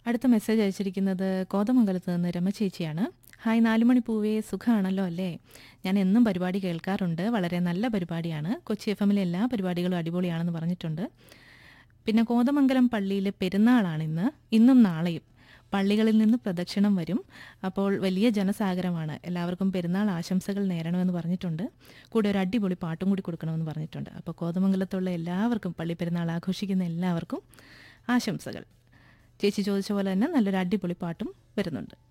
അടുത്ത മെസ്സേജ് അയച്ചിരിക്കുന്നത് കോതമംഗലത്ത് നിന്ന് രമ ചേച്ചിയാണ് ഹായ് നാലുമണി പൂവേ സുഖമാണല്ലോ അല്ലേ ഞാൻ എന്നും പരിപാടി കേൾക്കാറുണ്ട് വളരെ നല്ല പരിപാടിയാണ് കൊച്ചി എഫ് എമ്മിലെ എല്ലാ പരിപാടികളും അടിപൊളിയാണെന്ന് പറഞ്ഞിട്ടുണ്ട് പിന്നെ കോതമംഗലം പള്ളിയിലെ പെരുന്നാളാണ് ഇന്ന് ഇന്നും നാളെയും പള്ളികളിൽ നിന്ന് പ്രദക്ഷിണം വരും അപ്പോൾ വലിയ ജനസാഗരമാണ് എല്ലാവർക്കും പെരുന്നാൾ ആശംസകൾ നേരണമെന്ന് പറഞ്ഞിട്ടുണ്ട് കൂടെ ഒരു അടിപൊളി പാട്ടും കൂടി കൊടുക്കണമെന്ന് പറഞ്ഞിട്ടുണ്ട് അപ്പോൾ കോതമംഗലത്തുള്ള എല്ലാവർക്കും പള്ളി പെരുന്നാൾ ആഘോഷിക്കുന്ന എല്ലാവർക്കും ആശംസകൾ ചേച്ചി ചോദിച്ച പോലെ തന്നെ നല്ലൊരു അടിപൊളി പാട്ടും വരുന്നുണ്ട്